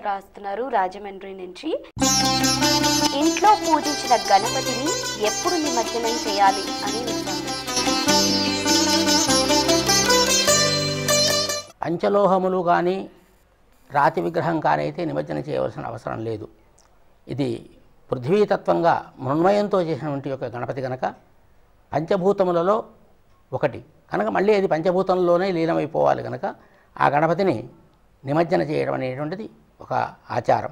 రాస్తున్నారు రాజమండ్రి నుంచి ఇంట్లో పూజించిన గణపతిని ఎప్పుడు నిమజ్జనం చేయాలి అని విషయం పంచలోహములు కానీ రాతి విగ్రహం కానీ అయితే నిమజ్జనం చేయవలసిన అవసరం లేదు ఇది పృథ్వీతత్వంగా మృణ్మయంతో చేసినటువంటి యొక్క గణపతి కనుక పంచభూతములలో ఒకటి కనుక మళ్ళీ అది పంచభూతంలోనే లీనమైపోవాలి కనుక ఆ గణపతిని నిమజ్జన చేయడం అనేటువంటిది ఒక ఆచారం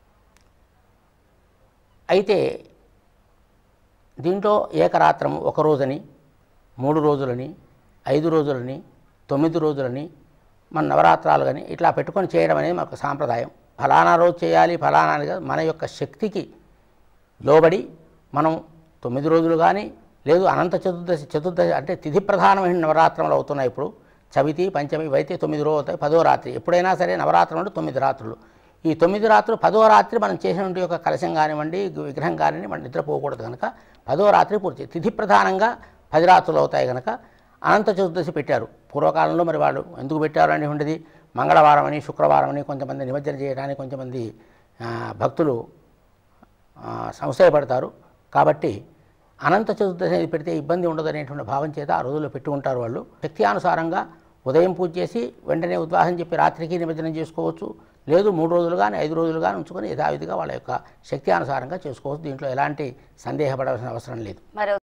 అయితే దీంట్లో ఏకరాత్రము ఒక రోజని మూడు రోజులని ఐదు రోజులని తొమ్మిది రోజులని మన నవరాత్రాలు కానీ ఇట్లా పెట్టుకొని చేయడం అనేది మనకు సాంప్రదాయం ఫలానా రోజు చేయాలి ఫలానా అని కాదు మన యొక్క శక్తికి లోబడి మనం తొమ్మిది రోజులు కానీ లేదు అనంత చతుర్దశి చతుర్దశి అంటే తిథి ప్రధానమైన నవరాత్రములు అవుతున్నాయి ఇప్పుడు చవితి పంచమి ఇవైతే తొమ్మిది రోజులు అవుతాయి పదో రాత్రి ఎప్పుడైనా సరే నవరాత్రులు అంటే తొమ్మిది రాత్రులు ఈ తొమ్మిది రాత్రులు పదో రాత్రి మనం చేసినటువంటి యొక్క కలశం కానివ్వండి విగ్రహం కానివ్వండి మనం నిద్రపోకూడదు కనుక పదో రాత్రి పూర్తి తిథి ప్రధానంగా పది రాత్రులు అవుతాయి కనుక అనంత చతుర్దశి పెట్టారు పూర్వకాలంలో మరి వాళ్ళు ఎందుకు పెట్టారు అనేటువంటిది మంగళవారం అని శుక్రవారం అని కొంతమంది నిమజ్జనం చేయడానికి కొంతమంది ఆ, భక్తులు ఆ, సంశయపడతారు కాబట్టి అనంత చతుర్దశి అనేది పెడితే ఇబ్బంది ఉండదు అనేటువంటి భావం చేత ఆ రోజుల్లో పెట్టుకుంటారు వాళ్ళు శక్తి అనుసారంగా ఉదయం పూజ చేసి వెంటనే ఉద్వాసం చెప్పి రాత్రికి నిమజ్జనం చేసుకోవచ్చు లేదు మూడు రోజులు కానీ ఐదు రోజులు కానీ ఉంచుకొని యథావిధిగా వాళ్ళ యొక్క శక్తి అనుసారంగా చేసుకోవచ్చు దీంట్లో ఎలాంటి సందేహపడాల్సిన అవసరం లేదు మరో